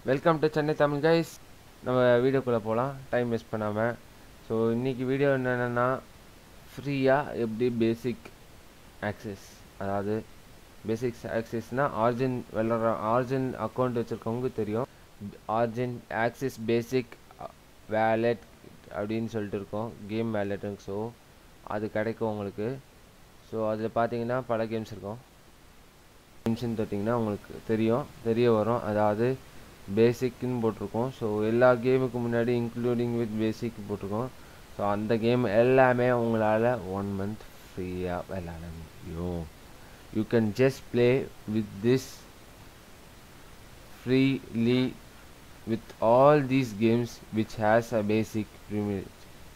welcome to Chennai Tamil guys நம்ம வீடியோக்குள்ளே போகலாம் டைம் வேஸ்ட் பண்ணாமல் ஸோ இன்றைக்கி வீடியோ என்னென்னா ஃப்ரீயாக எப்படி பேசிக் ஆக்சஸ் அதாவது பேசிக்ஸ் ஆக்சஸ்னால் ஆர்ஜின் விளாட்ற ஆர்ஜின் அக்கௌண்ட் வச்சுருக்கவங்களுக்கு தெரியும் ஆர்ஜின் ஆக்சிஸ் பேசிக் வேலெட் அப்படின்னு சொல்லிட்டு இருக்கோம் கேம் வேலெட்டுங்க ஸோ அது கிடைக்கும் உங்களுக்கு ஸோ அதில் பார்த்தீங்கன்னா பல கேம்ஸ் இருக்கும் கேம்ஸ்னு தொட்டிங்கன்னா உங்களுக்கு தெரியும் தெரிய வரும் அதாவது பேசிக்னு போட்டிருக்கோம் ஸோ எல்லா கேமுக்கு முன்னாடி இன்க்ளூடிங் வித் பேசிக் போட்டிருக்கோம் ஸோ அந்த கேம் எல்லாமே உங்களால் ஒன் மந்த் ஃப்ரீயாக விளாட முடியும் you can just play with this freely with all these games which has a basic privilege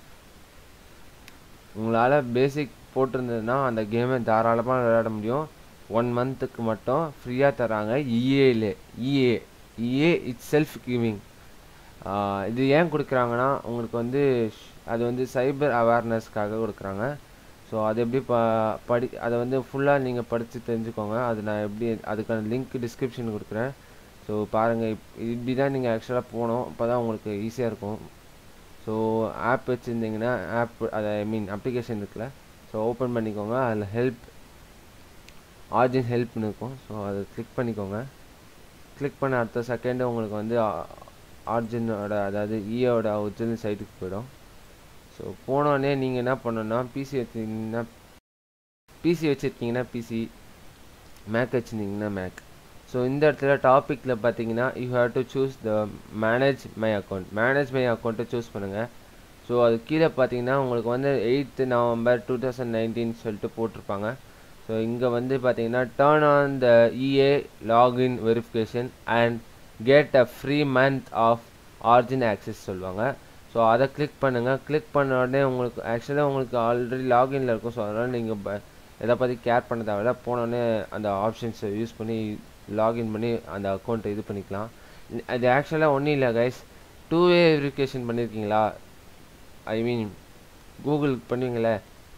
உங்களால் பேசிக் போட்டிருந்ததுன்னா அந்த கேமை தாராளமாக விளையாட முடியும் ஒன் மந்த்துக்கு மட்டும் ஃப்ரீயாக தராங்க இஏல EA EA it's self giving இது ஏன் கொடுக்குறாங்கன்னா உங்களுக்கு வந்து அது வந்து சைபர் அவேர்னஸ்க்காக கொடுக்குறாங்க ஸோ அது எப்படி ப படி அதை வந்து ஃபுல்லாக நீங்கள் படித்து தெரிஞ்சுக்கோங்க அது நான் எப்படி அதுக்கான லிங்க் டிஸ்கிரிப்ஷன் கொடுக்குறேன் ஸோ பாருங்கள் இப் இப்படி தான் நீங்கள் ஆக்சுவலாக போகணும் அப்போ தான் உங்களுக்கு ஈஸியாக இருக்கும் ஸோ ஆப் வச்சுருந்தீங்கன்னா ஆப் அதை ஐ மீன் அப்ளிகேஷன் இருக்குல்ல ஸோ ஓப்பன் பண்ணிக்கோங்க அதில் ஹெல்ப் ஆர்ஜின் ஹெல்ப்னு இருக்கும் ஸோ அதை கிளிக் பண்ணிக்கோங்க கிளிக் பண்ண அடுத்த செகண்டு உங்களுக்கு வந்து ஆர்ஜினோட அதாவது இயோட ஒரிஜினல் சைட்டுக்கு போயிடும் ஸோ போனோடனே நீங்கள் என்ன பண்ணணும்னா பிசி வச்சுருந்தீங்கன்னா பிசி வச்சுருக்கீங்கன்னா பிசி மேக் வச்சுருந்தீங்கன்னா மேக் ஸோ இந்த இடத்துல டாப்பிக்கில் பார்த்தீங்கன்னா you have to choose the manage my account manage my அக்கௌண்ட்டை சூஸ் பண்ணுங்கள் ஸோ அது கீழே பார்த்தீங்கன்னா உங்களுக்கு வந்து eighth November two thousand nineteen சொல்லிட்டு போட்டிருப்பாங்க ஸோ இங்கே வந்து பார்த்தீங்கன்னா turn on the EA login verification and get a free month of Origin access சொல்லுவாங்க ஸோ அதை கிளிக் பண்ணுங்கள் கிளிக் பண்ண உடனே உங்களுக்கு ஆக்சுவலாக உங்களுக்கு ஆல்ரெடி லாகின்ல இருக்கும் ஸோ அதனால் நீங்கள் எதை பற்றி கேர் பண்ண தேவையில்ல போனோடனே அந்த ஆப்ஷன்ஸை யூஸ் பண்ணி லாகின் பண்ணி அந்த அக்கௌண்ட்டை இது பண்ணிக்கலாம் அது ஆக்சுவலாக ஒன்றும் இல்லை கைஸ் டூ வே வெரிஃபிகேஷன் பண்ணியிருக்கீங்களா ஐ மீன் கூகுள் பண்ணுவீங்களே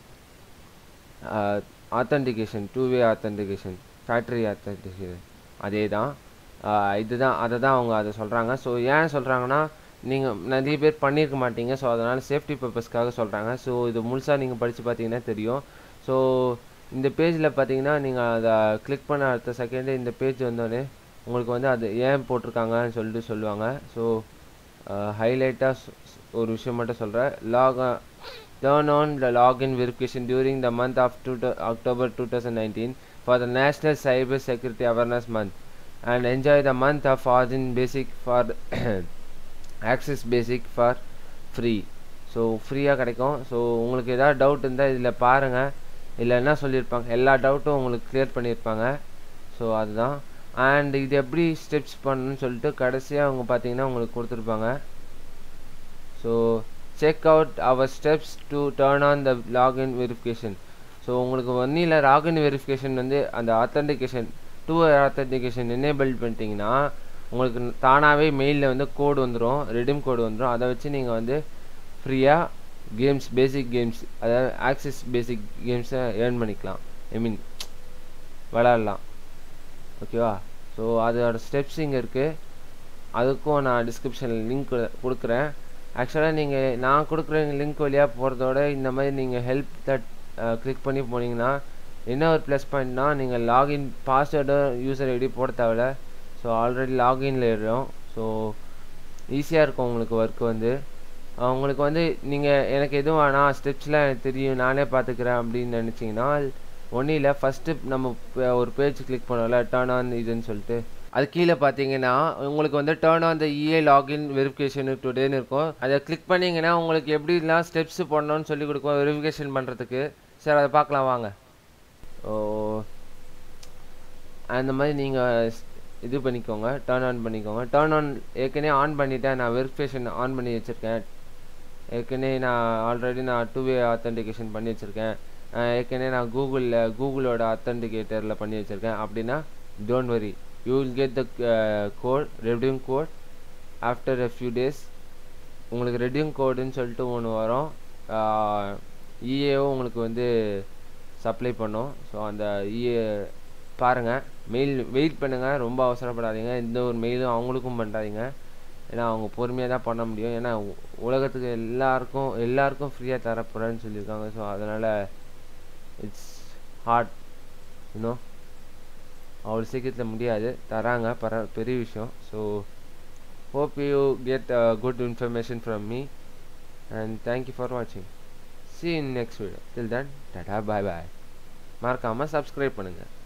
authentication two way authentication factory authentication அதே தான் இதுதான் அதை தான் அவங்க அதை சொல்கிறாங்க ஸோ ஏன் சொல்கிறாங்கன்னா நீங்கள் நிறைய பேர் பண்ணியிருக்க மாட்டீங்க ஸோ அதனால் சேஃப்டி பர்பஸ்க்காக சொல்கிறாங்க ஸோ இது முழுசாக நீங்கள் படித்து பார்த்தீங்கன்னா தெரியும் ஸோ இந்த பேஜில் பார்த்தீங்கன்னா நீங்கள் அதை கிளிக் பண்ண அடுத்த செகண்டு இந்த பேஜ் வந்தோடனே உங்களுக்கு வந்து அது ஏன் போட்டிருக்காங்கன்னு சொல்லிட்டு சொல்லுவாங்க ஸோ ஹைலைட்டாக ஒரு விஷயம் மட்டும் சொல்கிறேன் log turn on the login verification during the month of two October two thousand nineteen for the national cyber security awareness month and enjoy the month of Origin basic for access basic for free so ஃப்ரீயாக கிடைக்கும் so உங்களுக்கு ஏதாவது doubt இருந்தால் இதில் பாருங்கள் இல்லை என்ன சொல்லியிருப்பாங்க எல்லா டவுட்டும் உங்களுக்கு கிளியர் பண்ணியிருப்பாங்க ஸோ அதுதான் அண்ட் இது எப்படி ஸ்டெப்ஸ் பண்ணணும்னு சொல்லிட்டு கடைசியாக அவங்க பார்த்தீங்கன்னா உங்களுக்கு கொடுத்துருப்பாங்க so check out our steps to turn on the login verification so உங்களுக்கு ஒன்றில் லாகின் வெரிஃபிகேஷன் வந்து அந்த ஆத்தன்டிகேஷன் டூ ஆத்தன்டிகேஷன் எனேபிள் பண்ணிட்டீங்கன்னா உங்களுக்கு தானாகவே மெயிலில் வந்து கோடு வந்துடும் ரெடிம் கோடு வந்துடும் அதை வச்சு நீங்கள் வந்து ஃப்ரீயாக கேம்ஸ் பேசிக் கேம்ஸ் அதாவது ஆக்சிஸ் பேசிக் கேம்ஸை ஏர்ன் பண்ணிக்கலாம் ஐ மீன் விளாட்லாம் ஓகேவா ஸோ அதோட ஸ்டெப்ஸ் இங்கே இருக்குது அதுக்கும் நான் டிஸ்கிரிப்ஷனில் லிங்க் கொடுக்குறேன் ஆக்சுவலாக நீங்கள் நான் கொடுக்குற லிங்க் வழியாக போகிறதோட இந்த மாதிரி நீங்கள் ஹெல்ப் தட் கிளிக் பண்ணி போனீங்கன்னா என்ன ஒரு ப்ளஸ் பாயிண்ட்னா நீங்கள் லாகின் பாஸ்வேர்டு யூசர் ஐடி போட தேவையில்ல ஸோ ஆல்ரெடி லாகின்ல ஏறும் ஸோ ஈஸியாக இருக்கும் உங்களுக்கு ஒர்க் வந்து உங்களுக்கு வந்து நீங்கள் எனக்கு எதுவும் வேணாம் ஸ்டெப்ஸ்லாம் எனக்கு தெரியும் நானே பார்த்துக்கிறேன் அப்படின்னு நினச்சிங்கன்னா ஒன்றும் இல்லை ஃபஸ்ட்டு நம்ம ஒரு பேஜ் கிளிக் பண்ணோம்ல டேர்ன் ஆன் இதுன்னு சொல்லிட்டு அது கீழே பார்த்தீங்கன்னா உங்களுக்கு வந்து turn on the EA login verification டுடேன்னு இருக்கும் அதை கிளிக் பண்ணிங்கன்னா உங்களுக்கு எப்படிலாம் ஸ்டெப்ஸ் பண்ணணும்னு சொல்லி கொடுக்கும் வெரிஃபிகேஷன் பண்ணுறதுக்கு சரி அதை பார்க்கலாம் வாங்க ஓ அந்த மாதிரி நீங்கள் இது பண்ணிக்கோங்க டேர்ன் ஆன் பண்ணிக்கோங்க டேர்ன் ஆன் ஏற்கனவே ஆன் பண்ணிவிட்டேன் நான் வெரிஃபிகேஷன் ஆன் பண்ணி வச்சுருக்கேன் ஏற்கனவே நான் ஆல்ரெடி நான் டூ வே ஆத்தன்டிகேஷன் பண்ணி வச்சுருக்கேன் ஏற்கனவே நான் கூகுளில் கூகுளோட அத்தன்டிகேட்டரில் பண்ணி வச்சுருக்கேன் அப்படின்னா don't worry you will get the code redeem code after a few days உங்களுக்கு ரெடியூம் கோடுன்னு சொல்லிட்டு ஒன்று வரும் இஏவும் உங்களுக்கு வந்து சப்ளை பண்ணும் ஸோ அந்த இஏ பாருங்கள் மெயில் வெயிட் பண்ணுங்கள் ரொம்ப அவசரப்படாதீங்க எந்த ஒரு மெயிலும் அவங்களுக்கும் பண்ணுறாதீங்க ஏன்னா அவங்க பொறுமையாக தான் பண்ண முடியும் ஏன்னா உ- உலகத்துக்கு எல்லாருக்கும் எல்லாருக்கும் ஃப்ரீயாக தரப்போகிறேன்னு சொல்லியிருக்காங்க ஸோ அதனால் இட்ஸ் ஹார்ட் இன்னும் அவ்வளோ சீக்கிரத்தில் முடியாது தராங்க பர பெரிய விஷயம் so hope you get uh, good information from me and thank you for watching see you in next video till then tata bye bye மறக்காமல் subscribe பண்ணுங்கள்